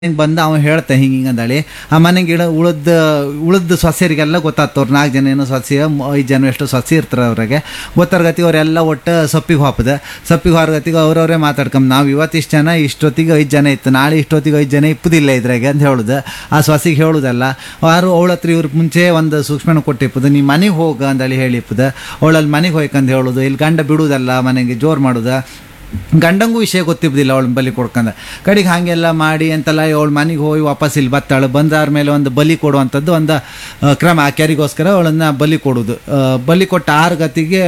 ಹಿಂಗೆ ಬಂದ ಅವ ಹೇಳ್ತಾ ಹಿಂಗೆ ಹಿಂಗೆ ಅಂದಳಿ ಆ ಮನೆಗೆ ಗಿಡ ಉಳಿದ ಉಳಿದ ಸೊಸೆಯರಿಗೆಲ್ಲ ಗೊತ್ತಾಗ್ತವ್ರು ನಾಲ್ಕು ಜನ ಏನೋ ಸೊಸೆ ಐದು ಜನ ಎಷ್ಟು ಸೊಸೆ ಇರ್ತಾರೆ ಅವ್ರಿಗೆ ಗೊತ್ತಾರ್ಗತಿಗೆ ಅವರೆಲ್ಲ ಒಟ್ಟು ಸೊಪ್ಪಿಗೆ ಹಾಪದ ಸೊಪ್ಪಿಗೆ ಹೊರಗತಿಗೆ ಅವ್ರವ್ರೇ ಮಾತಾಡ್ಕೊಂಡ್ ನಾವು ಇವತ್ತಿಷ್ಟು ಜನ ಇಷ್ಟೊತ್ತಿಗೆ ಐದು ಜನ ಇತ್ತು ನಾಳೆ ಇಷ್ಟೊತ್ತಿಗೆ ಐದು ಜನ ಇಪ್ಪದಿಲ್ಲ ಇದ್ರಾಗೆ ಅಂತ ಹೇಳುದು ಆ ಸೊಸೆಗೆ ಹೇಳುದಲ್ಲ ಯಾರು ಅವಳ ಹತ್ರ ಇವ್ರ ಮುಂಚೆ ಒಂದು ಸೂಕ್ಷ್ಮನ ಕೊಟ್ಟಿಪ್ಪದು ನೀ ಮನೆಗೆ ಹೋಗ ಅಂದಳಿ ಹೇಳಿಪ್ಪದ ಅವಳಲ್ಲಿ ಮನೆಗೆ ಹೋಯ್ಕಂದು ಹೇಳುದು ಇಲ್ಲಿ ಗಂಡ ಬಿಡುವುದಲ್ಲ ಮನೆಗೆ ಜೋರು ಮಾಡುದ ಗಂಡಂಗೂ ವಿಷಯ ಗೊತ್ತಿದ್ದಿಲ್ಲ ಅವಳ ಬಲಿ ಕೊಡ್ಕಂದ ಕಡೆಗೆ ಹಾಗೆಲ್ಲ ಮಾಡಿ ಅಂತೆಲ್ಲ ಅವಳ ಮನೆಗೆ ಹೋಗಿ ವಾಪಸ್ ಇಲ್ಲಿ ಬತ್ತಾಳು ಬಂದಾರ ಮೇಲೆ ಒಂದು ಬಲಿ ಕೊಡುವಂಥದ್ದು ಒಂದು ಆ, ಕ್ರಮ ಆ ಕೆರಿಗೋಸ್ಕರ ಅವಳನ್ನು ಬಲಿ ಕೊಡೋದು ಆ, ಬಲಿ ಕೊಟ್ಟ ಆರು ಗತಿಗೆ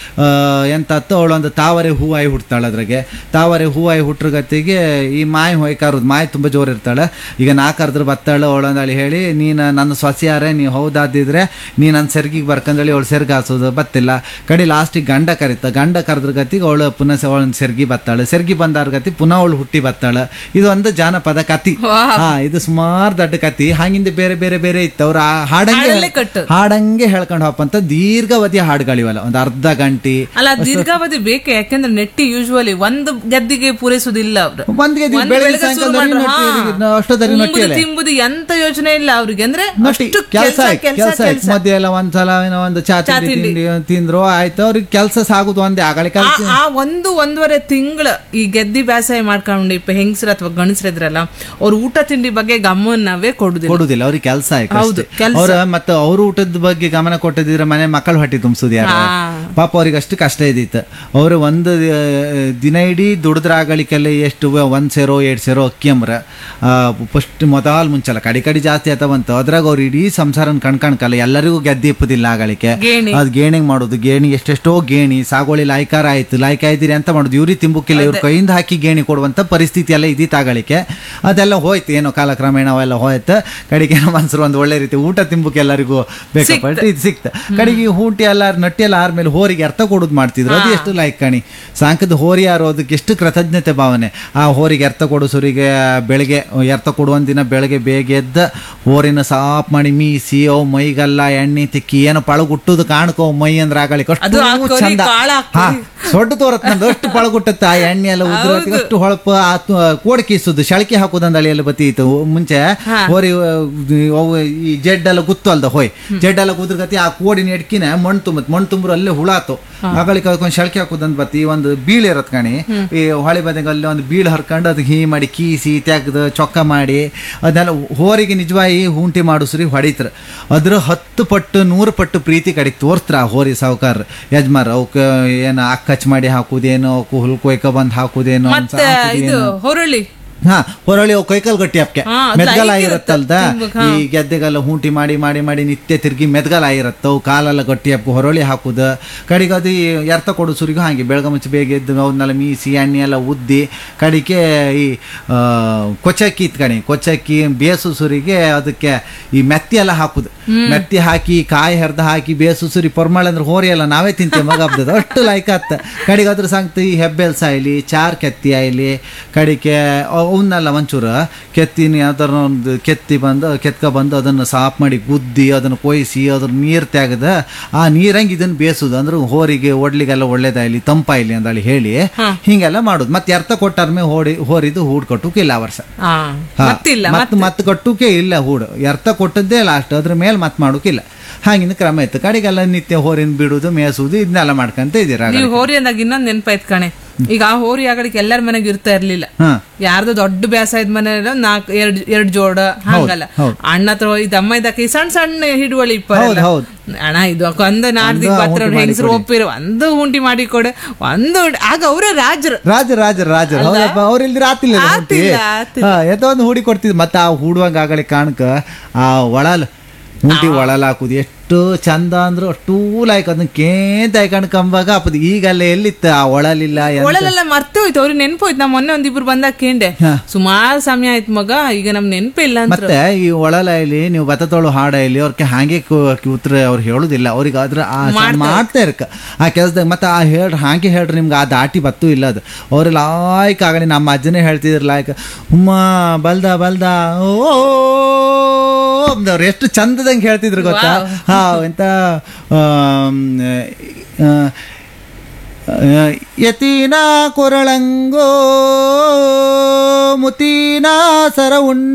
ಎಂತತ್ತು ಅವಳೊಂದು ತಾವರೆ ಹೂವಾಯಿ ಹುಡ್ತಾಳೆ ಅದ್ರಾಗೆ ತಾವರೆ ಹೂವಾಯಿ ಹುಟ್ರ ಗತಿಗೆ ಈ ಮಾಯಿ ಹೋಯ್ ಕರೋದು ಮಾಯಿ ತುಂಬ ಜೋರು ಇರ್ತಾಳೆ ಈಗ ನಾ ಕರೆದ್ರೆ ಬತ್ತಾಳು ಅವಳಂದಳಿ ಹೇಳಿ ನೀನು ನನ್ನ ಸೊಸೆಯಾರೆ ನೀವು ಹೌದಾದಿದ್ರೆ ನೀ ನನ್ನ ಸೆರ್ಗಿಗೆ ಬರ್ಕಂದಳಿ ಅವಳು ಸೆರ್ಗ ಹಾಸೋದು ಬತ್ತಿಲ್ಲ ಕಡೆ ಲಾಸ್ಟಿಗೆ ಗಂಡ ಕರೀತ ಗಂಡ ಕರೆದ್ರ ಗತಿಗೆ ಅವಳು ಪುನಃ ಅವಳನ್ನ ಸೆರ್ಗಿ ಬತ್ತಾಳೆ ಸೆರ್ಗಿ ಬಂದಾರ ಗತಿ ಪುನಃ ಅವಳು ಹುಟ್ಟಿ ಬತ್ತಾಳೆ ಇದು ಒಂದು ಜಾನಪದ ಕತಿ ಹಾ ಇದು ಸುಮಾರು ದೊಡ್ಡ ಕತಿ ಹಾಗಿಂದ ಬೇರೆ ಬೇರೆ ಬೇರೆ ಇತ್ತು ಅವ್ರು ಆ ಹಾಡಂಗೆ ಹಾಡಲ್ಲೇ ಕಟ್ಟು. ಹಾಡಂಗೆ ಹೇಳ್ಕೊಂಡು ಹೋಪಂತ ದೀರ್ಘಾವಧಿಯ ಹಾಡುಗಳಿವಲ್ಲ ಒಂದು ಅರ್ಧ ಗಂಟೆ ಅಲ್ಲ ದೀರ್ಘಾವಧಿ ಬೇಕೆ ಯಾಕೆಂದ್ರೆ ನೆಟ್ಟಿ ಯೂಶುವಲಿ ಒಂದು ಗದ್ದಿಗೆ ಪೂರೈಸುದಿಲ್ಲ ಅವ್ರು ಒಂದ್ಗೆ ಒಂದ್ ಬೆಳಗ್ಗೆ ಬೆಳಗ್ಗೆ ಶುರು ಸಾಯಂಕಾಲ ಮಾಡ್ರು, ಹಾ. ಅಷ್ಟೊತ್ತರಿ ಉಂಬುದು, ನಟ್ಟಿಯಲ್ಲ ತಿಂಬುದು ಎಂತ ಯೋಚನೆ ಇಲ್ಲ ಅವ್ರಿಗೆ ಅಂದ್ರೆ ನಟಿ ಅಷ್ಟು ಕೆಲಸ ಕೆಲ್ಸ ಕೆಲಸ ಕೆಲ್ಸ ಕೆಲ್ಸ ಮಧ್ಯೆ ಎಲ್ಲ ಒಂದ್ಸಲ ಏನೋ ಒಂದು ಚಾ ಚಾ ತಿಂಡಿ ತಿಂಡಿ. ತಿಂಡಿ ತಿಂದ್ರು ಆಯ್ತು ಅವ್ರಿಗೆ ಕೆಲಸ ಸಾಗುದು ಒಂದೇ ಆಗಲಿ ಆ ಆ ಒಂದು ಒಂದೂವರೆ ತಿಂಗಳ ಈ ಗೆದ್ದಿ ಬೇಸಾಯ ಮಾಡ್ಕೊಂಡು ಇಪ್ಪ ಹೆಂಗಸ್ರ ಅಥವಾ ಗಣಸ್ರಿದ್ರಲ್ಲ ಅವ್ರ ಊಟ ತಿಂಡಿ ಬಗ್ಗೆ ಗಮನವೇ ಕೊಡುದಿಲ್ಲ ಕೊಡುದಿಲ್ಲ ಅವ್ರಿಗೆ ಕೆಲಸ ಹೌದು, ಕೆಲ್ಸ. ಅವ್ರ ಮತ್ತೆ ಅವ್ರ ಊಟದ ಬಗ್ಗೆ ಗಮನ ಕೊಟ್ಟದಿದ್ರೆ ಮನೆ ಮಕ್ಕಳು ಹೊಟ್ಟೆ ತುಂಬಿಸೋದು ಯಾರು ಹಾ. ಪಾಪ ಅವ್ರಿಗೆ ಅಷ್ಟು ಕಷ್ಟ ಇದ್ದಿತ್ತು ಅವರು ಒಂದು ಆ, ದಿನ ಇಡೀ ದುಡಿದ್ರಾಗಳಿಗೆಲ್ಲ ಎಷ್ಟು ಒಂದ್ ಸೇರೋ ಎರಡ್ ಸೇರೋ ಅಕ್ಕಿ ಅಂಬ್ರ ಫಸ್ಟ್ ಮೊದಲ್ ಮುಂಚಲ ಕಡಿ ಕಡಿ ಜಾಸ್ತಿ ಆತ ಬಂತು ಅದ್ರಾಗ ಅವ್ರು ಇಡೀ ಸಂಸಾರನ ಕಣ್ಕಣ್ಕಲ್ಲ ಎಲ್ಲರಿಗೂ ಗೆದ್ದೆ ಇಪ್ಪದಿಲ್ಲ ಆಗಳಿಕೆ ಗೇಣಿ. ಅದ್ ಗೇಣಿಂಗ್ ಮಾಡೋದು ಗೇಣಿ ಎಷ್ಟೆಷ್ಟೋ ಗೇಣಿ ಸಾಗೋಳಿ ಲಾಯ್ಕಾರ ಆಯ್ತು ಲಾಯ್ಕ ಆಯ್ದಿರಿ ಅಂತ ಮಾಡೋದು ಇವ್ರಿಗೆ ತಿಂಬುಕ್ಕಿಲ್ಲ ಇವ್ರ ಕೈಯಿಂದ ಹಾಕಿ ಗೇಣಿ ಕೊಡುವಂತ ಪರಿಸ್ಥಿತಿ ಎಲ್ಲ ಇದ್ದಿತ್ತು ಆಗಳಿಕೆ ಅದೆಲ್ಲ ಹೋಯ್ತು ಏನೋ ಕಾಲಕ್ರಮೇಣ ಅವೆಲ್ಲ ಹೋಯ್ತು ಕಡೆಗೆ ಏನೋ ಮನ್ಸರು ಒಂದು ಒಳ್ಳೆ ರೀತಿ ಊಟ ತಿಂಬುಕ್ಕೆ ಎಲ್ಲರಿಗೂ ಬೇಕಪ್ಪ ಇದು ಸಿಕ್ತ ಕಡೆಗೆ ಈ ಹೂಂಟಿ ಎಲ್ಲ ನಟ್ಟಿ ಎಲ್ಲ ಆದ್ಮೇಲೆ ಹೋರಿಗೆ ಅರ್ಥ ಕೊಡೋದು ಮಾಡ್ತಿದ್ರು ಅದು ಎಷ್ಟು ಲೈಕ್ ಕಣಿ ಸಾಂಕದ ಹೋರಿ ಯಾರು ಅದಕ್ಕೆ ಎಷ್ಟು ಕೃತಜ್ಞತೆ ಭಾವನೆ ಆ ಹೋರಿಗೆ ಅರ್ಥ ಕೊಡಿಸೋರಿಗೆ ಬೆಳಗ್ಗೆ ಅರ್ಥ ಕೊಡುವಂತ ದಿನ ಬೆಳಗ್ಗೆ ಬೇಗ ಎದ್ದ ಹೋರಿನ ಸಾಫ್ ಮಾಡಿ ಮೀಸಿ ಅವು ಮೈಗೆಲ್ಲ ಎಣ್ಣೆ ತಿಕ್ಕಿ ಏನೋ ಪಳಗುಟ್ಟುದು ಕಾಣ್ಕೋ ಮೈ ಅಂದ್ರೆ ಆಗಳಿಕೆ ಅದು ಆ ಅಷ್ಟು ಕರಿ ಚಂದ ಕಾಳ ಹಾ ಸೊಡ್ಡು ತೋರತ್ ನಂದು ಅಷ್ಟು ಪಳಗುಟ್ಟತ್ತ ಆ ಎಣ್ಣೆ ಎಲ್ಲ ಉದ್ರ ಅಷ್ಟು ಹೊಳಪು ಆ ತು- ಕೋಡ್ ಕೀಸುದು ಶಳಕೆ ಹಾಕುದಂದಳಿ ಎಲ್ಲ ಬತ್ತಿತ್ತು ಮುಂಚೆ ಹೋರಿ ಅವು ಈ ಜೆಡ್ ಎಲ್ಲ ಗುತ್ತು ಅಲ್ದ ಹೋಯ್ ಜೆಡ್ ಎಲ್ಲ ಕುದ್ರ ಗತಿ ಆ ಕೋಡಿನ ಎಡ್ಕಿನ ಮಣ್ಣು ತುಂಬತ್ ಮಣ್ಣು ತುಂಬ್ರು ಅಲ್ಲೇ ಹುಳಾತು ಆಗಳಿಕ ಅದಕ್ಕೊಂದು ಶಳಕೆ ಹಾಕುದಂತ ಬತ್ತಿ ಒಂದು ಬೀಳ್ ಇರತ್ ಕಣಿ ಈ ಹೊಳೆ ಬದಿಗೆ ಅಲ್ಲಿ ಒಂದು ಬೀಳ್ ಹರ್ಕೊಂಡು ಅದಕ್ಕೆ ಹೀ ಮಾಡಿ ಕೀಸಿ ತೆಗ್ದು ಚೊಕ್ಕ ಮಾಡಿ ಅದನ್ನೆಲ್ಲ ಹೋರಿಗೆ ನಿಜವಾಗಿ ಹೂಂಟಿ ಮಾಡಿಸ್ರಿ ಹೊಡಿತ್ರ ಅದ್ರ ಹತ್ತು ಪಟ್ಟು ನೂರು ಪಟ್ಟು ಪ್ರೀತಿ ಕಡೆಗೆ ತೋರ್ಸ್ತ್ರ ಆ ಹೋರಿ ಸಾವುಕಾರ ಯಜಮಾರ್ ಅವಕ್ಕೆ ಏನು ಅಕ್ಕಚ್ ಮಾಡಿ ಹಾಕುದೇನೋ ಅವಕ್ಕೆ ಹುಲ್ ಕೊಯ್ಕ ಬಂದು ಹಾಕುದೇನೋ ಅಂತ ಮತ್ತೆ ಇದು ಹಾಕುದೇನೋ. ಹೊರಳಿ ಹಾ ಹೊರಳಿ ಅವು ಕೈಕಾಲ್ ಗಟ್ಟಿ ಅಪ್ಕೆ ಹಾ, ಅದು ಮೆದ್ಗಲ್ ಲೈಕ್ ಆಗಿರತ್ತಲ್ದ ಇರುತ್ತೆ ತಿಂಬುಕ್, ಹಾ. ಈ ಗೆದ್ದೆಗೆಲ್ಲ ಹೂಂಟಿ ಮಾಡಿ ಮಾಡಿ ಮಾಡಿ ನಿತ್ಯ ತಿರ್ಗಿ ಮೆದ್ಗಲ್ ಆಗಿರತ್ತ ಅವು ಕಾಲೆಲ್ಲ ಗಟ್ಟಿ ಅಪ್ಪ ಹೊರಳಿ ಹಾಕುದ ಕಡೆಗೆ ಅದು ಈ ಎರ್ತ ಕೊಡು ಸುರಿಗೂ ಹಾಗೆ ಬೆಳಗ್ಗೆ ಮುಂಚೆ ಬೇಗ ಎದ್ದು ಅವನ್ನೆಲ್ಲ ಮೀಸಿ ಎಣ್ಣೆ ಎಲ್ಲ ಉದ್ದಿ ಕಡಿಕೆ ಈ ಆ, ಕೊಚ್ಚಕ್ಕಿ ಇತ್ ಕಣಿ ಕೊಚ್ಚಕ್ಕಿ ಬೇಸು ಸುರಿಗೆ ಅದಕ್ಕೆ ಈ ಮೆತ್ತಿ ಎಲ್ಲ ಹಾಕುದು ಮೆತ್ತಿ ಹಾಕಿ ಕಾಯಿ ಹರಿದ ಹಾಕಿ ಬೇಸು ಸುರಿ ಪೊರ್ಮಾಳ ಅಂದ್ರೆ ಹೋರಿ ಎಲ್ಲ ನಾವೇ ತಿಂತೇವೆ ಮಗ ಹಬ್ಬದ ಅಷ್ಟು ಲೈಕ್ ಆತ್ತ ಕಡೆಗೆ ಅದ್ರ ಸಂಗತಿ ಈ ಹೆಬ್ಬೆಲ್ಸ ಆಯ್ಲಿ ಚಾರ್ ಕೆತ್ತಿ ಆಯ್ಲಿ ಕಡಿಕೆ ಅವನ್ನೆಲ್ಲ ಒಂಚೂರು ಕೆತ್ತಿನ ಯಾವ್ದಾರ ಒಂದು ಕೆತ್ತಿ ಬಂದು ಕೆತ್ಕ ಬಂದು ಅದನ್ನು ಸಾಫ್ ಮಾಡಿ ಗುದ್ದಿ ಅದನ್ನು ಕೊಯ್ಸಿ ಅದ್ರ ನೀರು ತೆಗೆದ ಆ ನೀರಂಗೆ ಇದನ್ನ ಬೇಸುದು ಅಂದ್ರೆ ಹೋರಿಗೆ ಒಡ್ಲಿಗೆಲ್ಲ ಒಳ್ಳೇದಾಯ್ಲಿ ತಂಪಾಯ್ಲಿ ಅಂದಳಿ ಹೇಳಿ ಹಿಂಗೆಲ್ಲ ಮಾಡುದು ಮತ್ತೆ ಎರ್ತ ಕೊಟ್ಟಾರ್ಮೆ ಹೋಡಿ ಹೋರಿದು ಹೂಡ್ ಕಟ್ಟುಕಿಲ್ಲ ಇಲ್ಲ ಆ ವರ್ಷ ಹಾ ಹಾ, ಮತ್ತಿಲ್ಲ ಮತ್ ಮತ್ ಕಟ್ಟುಕೆ ಇಲ್ಲ ಹೂಡು ಎರ್ತ ಕೊಟ್ಟದ್ದೇ ಲಾಸ್ಟ್ ಅದ್ರ ಮೇಲೆ ಮತ್ ಮಾಡೋಕಿಲ್ಲ ಹಾಗಿನ ಕ್ರಮ ಇತ್ತು ಕಡೆಗೆಲ್ಲ ನಿತ್ಯ ಹೋರಿನ ಬಿಡುದು ಮೇಸುದು ಇದನ್ನೆಲ್ಲ ಮಾಡ್ಕೊಂತ ಇದೀರ ನೀವು ಹೋರಿ ಅಂದಾಗ ಇನ್ನೊಂದ್ ನೆನಪಾಯ್ತು ಕಣೆ ಈಗ ಆ ಹೋರಿ ಆಗಲಿಕ್ಕೆ ಎಲ್ಲರ ಮನೆಗೆ ಇರ್ತಾ ಇರ್ಲಿಲ್ಲ ಹಾ ಯಾರ್ದು ದೊಡ್ಡ ಬೇಸಾಯದ ಮನೆ ನಾಲ್ಕು ಎರಡ್ ಎರಡ್ ಜೋಡ ಹಂಗಲ್ಲ ಹೌದು. ಅಣ್ಣ ಹತ್ರ ಇದು ಅಮ್ಮ ಇದಕ್ಕೆ ಈ ಸಣ್ಣ ಸಣ್ಣ ಹಿಡುವಳಿ ಇಪ್ಪ ಹೌದು, ಹೌದು. ಅಣ್ಣ ಇದು ಒಂದು ನಾಡ್ದಿಗ್ ಒಂದು ಬತ್ರ ಉಂಟು ಹೆಂಗಸರು ಮಾಡಿ ಒಪ್ಪಿರು ಒಂದು ಉಂಟಿ ಮಾಡಿ ಕೊಡು ಒಂದು ಉಂಟು- ಆಗ ಅವರೇ ರಾಜರು ರಾಜ ರಾಜ ರಾಜ ಹೌದಪ್ಪ ಅವ್ರಿಲ್ದಿ ರಾತಿಲ್ಲ ಆತಿಲ್ಲ, ಆತಿಲ್ಲ. ಎತ್ತೋ ಒಂದು ಹೂಡಿ ಕೊಡ್ತಿದ್ ಮತ್ತೆ ಆ ಹೂಡುವಂಗ ಆಗಲಿ ಕಾಣಕ ಆ ಒಳಲ್ ಹುಂಟಿ ಒಳಲ್ ಹಾಕುದು ಎಷ್ಟು ಚಂದ ಅಂದ್ರು ಅಷ್ಟೂ ಲೈಕ್ ಅದನ್ನ ಕೇಂತ ಹಾಕೊಂಡು ಕಂಬಾಗ ಅಪ್ಪದು ಈಗಲ್ಲ ಎಲ್ಲಿತ್ತ ಆ ಒಳಲಿಲ್ಲ ಎಂತ- ಒಳಲೆಲ್ಲ ಮರ್ತೆ ಹೋಯ್ತು ಅವ್ರಿಗೆ ನೆನ್ಪು ಹೋಯ್ತು ನಾ ಮೊನ್ನೆ ಒಂದಿಬ್ರು ಬಂದಾಗ ಕೇಂಡೆ ಹಾ. ಸುಮಾರು ಸಮಯ ಆಯ್ತು ಮಗ ಈಗ ನಮ್ ನೆನ್ಪೇ ಇಲ್ಲ ಅಂತ ಮತ್ತೆ ಈ ಒಳಲೈಲಿ ನೀವು ಬತ್ತತೋಳು ಹಾಡೈಲಿ ಅವ್ರಿಗೆ ಹಾಗೆ ಕೂತ್ರ ಅವ್ರು ಹೇಳುದಿಲ್ಲ ಅವ್ರಿಗೆ ಅದ್ರ ಆ ಸ- ಮಾಡ್ತಾ ಇರ್ಕ ಆ ಕೆಲ್ಸದಾಗ ಮತ್ತೆ ಆ ಹೇಳ್ ಹಾಗೆ ಹೇಳ್ರಿ ನಿಮ್ಗೆ ಆ ದಾಟಿ ಬತ್ತು ಇಲ್ಲ ಅದು ಅವ್ರು ಲಾಯ್ಕ್ ಆಗಲಿ ನಮ್ಮ ಅಜ್ಜನೇ ಹೇಳ್ತಿದ್ರು ಲಾಯ್ಕ್ ಹುಮ್ಮ ಬಲ್ದ ಬಲ್ದ ಓ ಅವ್ರು ಎಷ್ಟು ಚಂದದಂಗೆ ಹೇಳ್ತಿದ್ರು ಗೊತ್ತಾ ಹಾ ಎಂತ ಆಮ್, ಆ, ಯತೀನ ಕೊರಳಂಗೋ ಮುತೀನ ಸರ